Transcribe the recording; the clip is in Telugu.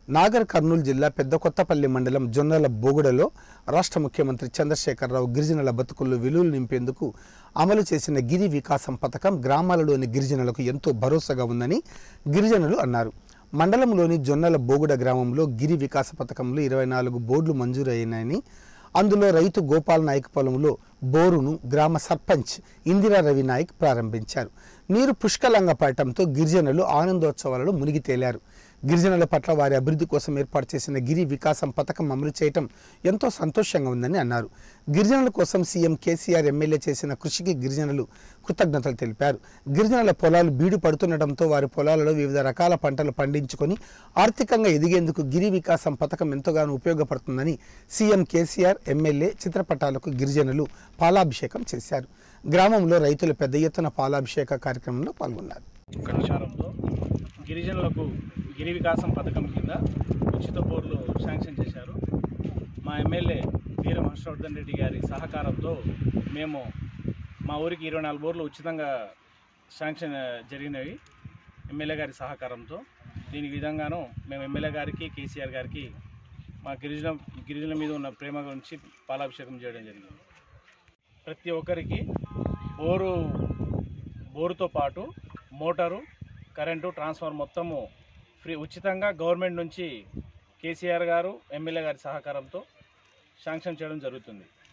నాగర్ కర్నూలు జిల్లా పెద్ద కొత్తపల్లి మండలం జొన్నల బోగుడలో రాష్ట్ర ముఖ్యమంత్రి చంద్రశేఖరరావు గిరిజనుల బతుకుల్లో విలువలు నింపేందుకు అమలు చేసిన గిరి వికాసం పథకం గ్రామాలలోని గిరిజనులకు ఎంతో భరోసాగా ఉందని గిరిజనులు అన్నారు మండలంలోని జొన్నల బోగుడ గ్రామంలో గిరి వికాస పథకంలో ఇరవై నాలుగు బోర్డులు మంజూరు అయినాయని అందులో రైతు గోపాల్ నాయక్ పొలంలో బోరును గ్రామ సర్పంచ్ ఇందిరా రవి నాయక్ ప్రారంభించారు నీరు పుష్కలంగా పడటంతో గిరిజనులు ఆనందోత్సవాలలో మునిగి తేలారు గిరిజనుల పట్ల వారి అభివృద్ధి కోసం ఏర్పాటు చేసిన గిరి వికాసం పథకం అమలు చేయటం ఎంతో సంతోషంగా ఉందని అన్నారు గిరిజనుల కోసం సీఎం కేసీఆర్ ఎమ్మెల్యే చేసిన కృషికి గిరిజనులు కృతజ్ఞతలు తెలిపారు గిరిజనుల పొలాలు బీడు పడుతుండటంతో వారి పొలాలలో వివిధ రకాల పంటలు పండించుకొని ఆర్థికంగా ఎదిగేందుకు గిరి వికాసం పథకం ఎంతగానో ఉపయోగపడుతుందని సీఎం కేసీఆర్ ఎమ్మెల్యే చిత్రపటాలకు గిరిజనులు పాలాభిషేకం చేశారు గ్రామంలో రైతులు పెద్ద ఎత్తున పాలాభిషేక కార్యక్రమంలో పాల్గొన్నారు అనుసారంతో గిరిజనులకు గిరి వికాసం పథకం కింద ఉచిత బోర్లు శాంక్షన్ చేశారు మా ఎమ్మెల్యే వీర హర్షవర్ధన్ రెడ్డి గారి సహకారంతో మేము మా ఊరికి ఇరవై నాలుగు బోర్లు ఉచితంగా శాంక్షన్ జరిగినవి ఎమ్మెల్యే గారి సహకారంతో దీని విధంగాను మేము ఎమ్మెల్యే గారికి కేసీఆర్ గారికి మా గిరిజన గిరిజనుల మీద ఉన్న ప్రేమ గురించి పాలాభిషేకం చేయడం జరిగింది ప్రతి ఒక్కరికి బోరు బోరుతో పాటు మోటారు కరెంటు ట్రాన్స్ఫార్మర్ మొత్తము ఫ్రీ ఉచితంగా గవర్నమెంట్ నుంచి కేసీఆర్ గారు ఎమ్మెల్యే గారి సహకారంతో శాంక్షన్ చేయడం జరుగుతుంది